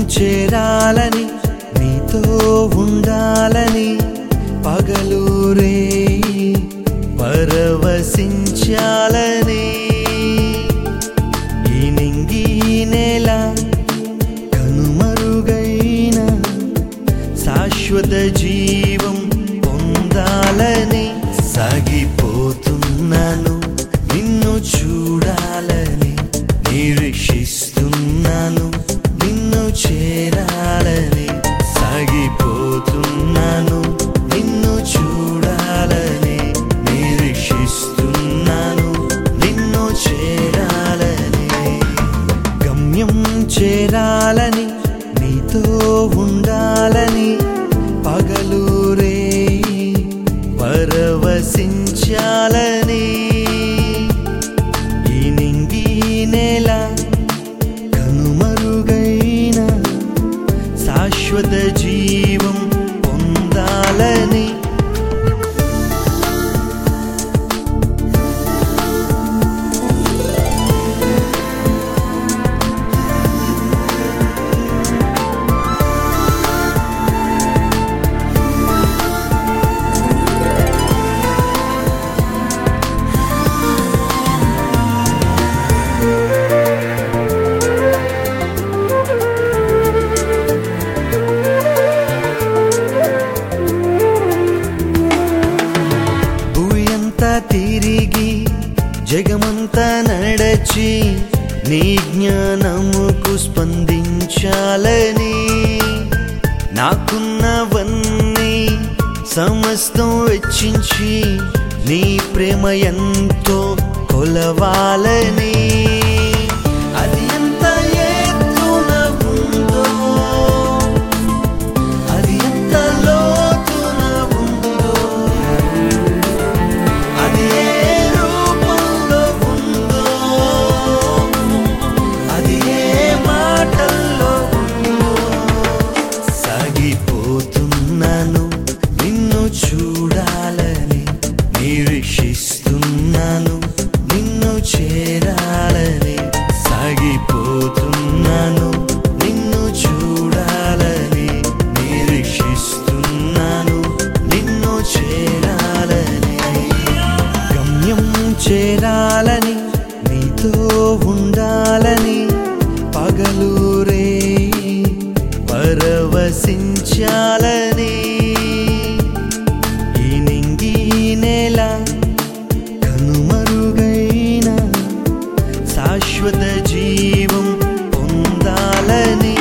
చేరాలని నీతో ఉండాలని పగలూరే పరవశించాలని ఈ నింగి నేల కనుమరుగైన శాశ్వత జీవం పొందాలని సాగిపోతున్నాను నిన్ను చూడాలని నిరీక్షిస్తున్నాను నిన్ను చేరాలని సాగిపోతున్నాను నిన్ను చూడాలని నిరీక్షిస్తున్నాను నిన్ను చేరాలని గమ్యం చేరాలని నీతో ఉండాలని పగలూరే పరవశించాలని ఈ నింగి నేల కనుమరుగైన శాశ్వత జీవం పొందాలని భూయంతా తిరిగి జగమంతా నడచి నీ జ్ఞానముకు స్పందించాలని నాకున్నవన్నీ సమస్తం వెచ్చించి నీ ప్రేమ ఎంతో కొలవాలని అది ఎంత ఎత్తున ఉందో అది ఎంత లోతున ఉందో అది ఏ రూపంలో ఉందో అది ఏ మాటల్లో ఉందో సాగిపోతున్నాను నిన్ను చూడాలని నిరీక్షిస్తున్నాను నిన్ను చేరాలని సాగిపోతున్నాను నిన్ను చూడాలని నిరీక్షిస్తున్నాను నిన్ను చేరాలని గమ్యం చేరాలని నీతో ఉండాలని పగలూరే పరవశించాలని ఈ నింగి నేల కనుమరుగైన శాశ్వత జీవం పొందాలని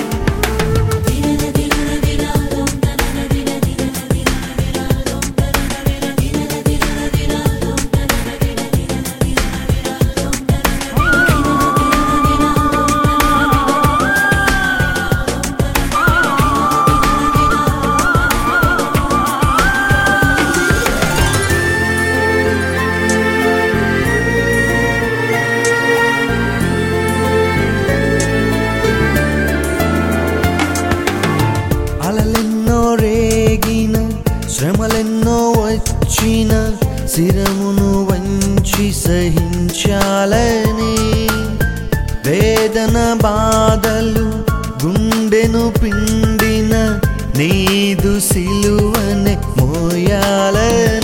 అలలెన్నో రేగిన శ్రమలెన్నో వచ్చిన శిరమును వంచి సహించాలని వేదన బాధలు గుండెను పిండిన నీదు సిలువనే మోయాలని